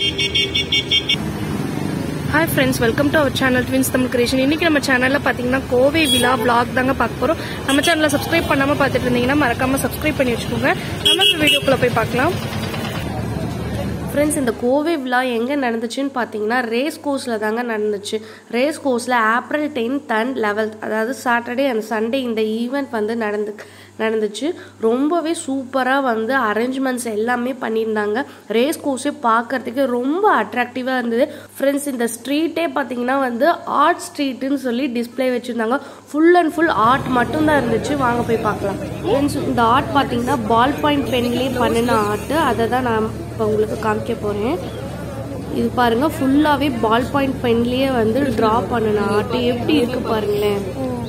Hi friends welcome to our channel twins Tamil creation இன்னைக்கு நம்ம சேனல்ல பாத்தீங்கன்னா கோவை விழா vlog தாங்க பார்க்க போறோம் நம்ம சேனலை சப்ஸ்கிரைப் பண்ணாம பார்த்துட்டு இருந்தீங்கன்னா மறக்காம சப்ஸ்கிரைப் பண்ணி வச்சுக்கோங்க நம்ம இந்த வீடியோக்குள்ள போய் பார்க்கலாம் ஃப்ரெண்ட்ஸ் இந்த கோவை விழா எங்கே நடந்துச்சுன்னு பார்த்தீங்கன்னா ரேஸ் கோர்ஸில் தாங்க நடந்துச்சு ரேஸ் கோர்ஸில் ஏப்ரல் டென்த் அண்ட் லெவல்த் அதாவது சாட்டர்டே அண்ட் சண்டே இந்த ஈவெண்ட் வந்து நடந்து நடந்துச்சு ரொம்பவே சூப்பராக வந்து அரேஞ்ச்மெண்ட்ஸ் எல்லாமே பண்ணியிருந்தாங்க ரேஸ் கோர்ஸே பார்க்கறதுக்கு ரொம்ப அட்ராக்டிவாக இருந்தது ஃப்ரெண்ட்ஸ் இந்த ஸ்ட்ரீட்டே பார்த்தீங்கன்னா வந்து ஆர்ட் ஸ்ட்ரீட்டுன்னு சொல்லி டிஸ்ப்ளே வச்சுருந்தாங்க ஃபுல் அண்ட் ஃபுல் ஆர்ட் மட்டும்தான் இருந்துச்சு வாங்க போய் பார்க்கலாம் ஃப்ரெண்ட்ஸ் இந்த ஆர்ட் பார்த்தீங்கன்னா பால் பாயிண்ட் பென்லேயே பண்ணின ஆர்ட்டு அதை தான் நான் இப்போ உங்களுக்கு காமிக்க போகிறேன் இது பாருங்க ஃபுல்லாகவே பால் பாயிண்ட் பென்லேயே வந்து ட்ரா பண்ணின ஆர்ட் எப்படி இருக்கு பாருங்களேன்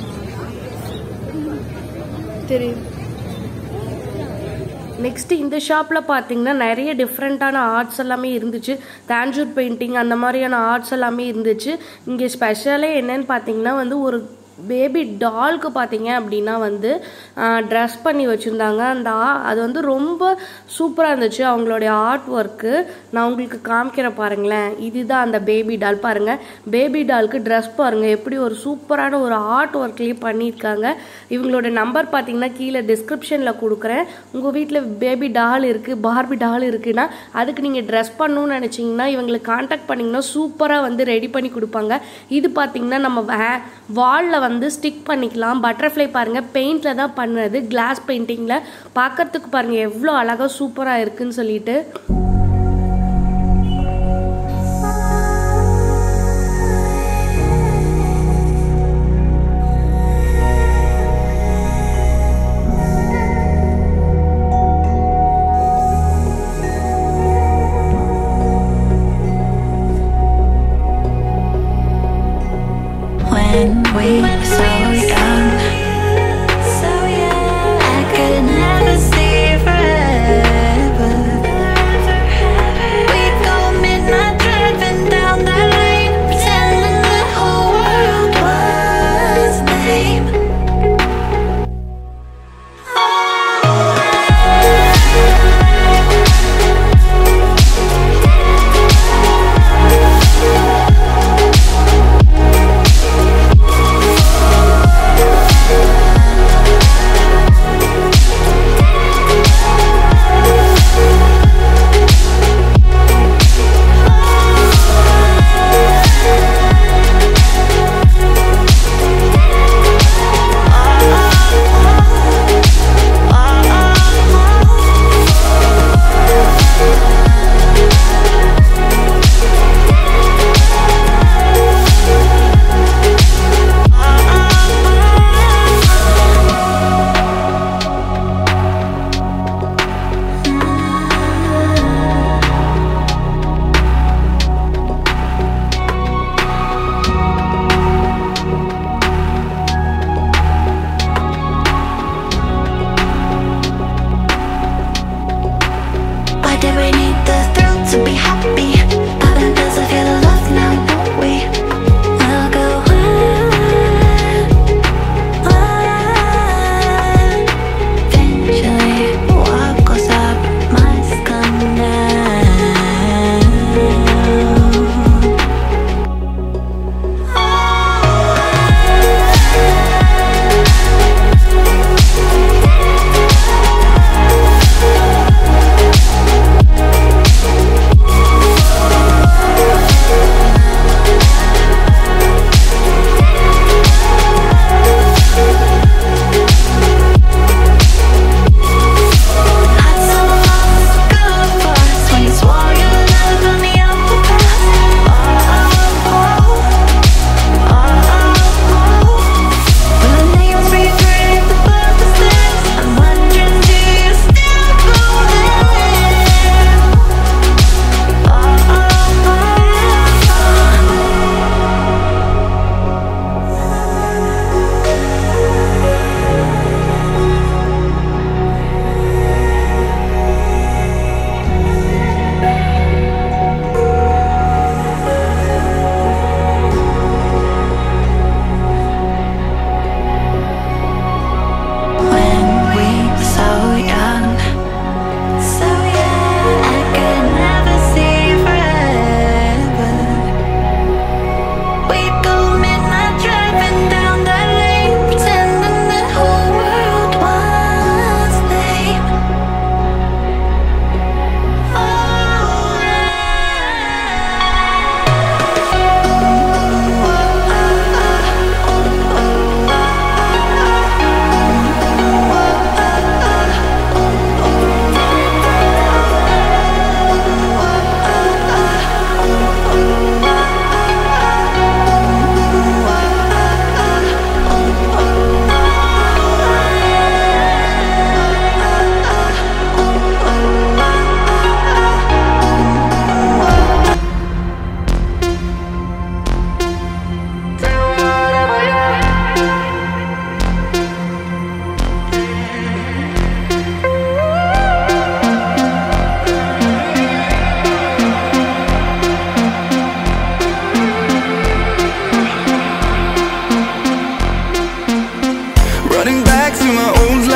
தெரியும் நெக்ஸ்ட் இந்த ஷாப்பில் பார்த்தீங்கன்னா நிறைய டிஃப்ரெண்ட்டான ஆர்ட்ஸ் எல்லாமே இருந்துச்சு தேஞ்சூர் பெயிண்டிங் அந்த மாதிரியான ஆர்ட்ஸ் எல்லாமே இருந்துச்சு இங்கே ஸ்பெஷலே என்னன்னு பார்த்தீங்கன்னா வந்து ஒரு பேபி டால்க்கு பார்த்தீங்க அப்படின்னா வந்து ட்ரெஸ் பண்ணி வச்சுருந்தாங்க அந்த ஆ- அது வந்து ரொம்ப சூப்பராக இருந்துச்சு அவங்களுடைய ஆர்ட் ஒர்க்கு நான் உங்களுக்கு காமிக்கிறேன் பாருங்களேன் இதுதான் அந்த பேபி டால் பாருங்க பேபி டால்க்கு ட்ரெஸ் பாருங்க எப்படி ஒரு சூப்பரான ஒரு ஆர்ட் ஒர்க்லேயே பண்ணியிருக்காங்க இவங்களோட நம்பர் பார்த்தீங்கன்னா கீழே டிஸ்கிரிப்ஷனில் கொடுக்குறேன் உங்கள் வீட்டில் பேபி டால் இருக்குது பார்பி டால் இருக்குன்னா அதுக்கு நீங்கள் ட்ரெஸ் பண்ணணும்னு நினச்சிங்கன்னா இவங்களுக்கு காண்டாக்ட் பண்ணிங்கன்னா சூப்பராக வந்து ரெடி பண்ணி கொடுப்பாங்க இது பார்த்தீங்கன்னா நம்ம வாலில் வந்து ஸ்டிக் பண்ணிக்கலாம் பட்டர்ஃப்ளை பாருங்கள் பெயிண்டில் தான் பண்ணுறது கிளாஸ் பெயிண்டிங்கில் பார்க்கறதுக்கு பாருங்கள் எவ்வளோ அழகாக சூப்பராக இருக்குன்னு சொல்லிட்டு when we were so young. So young. I could never see forever. back to my old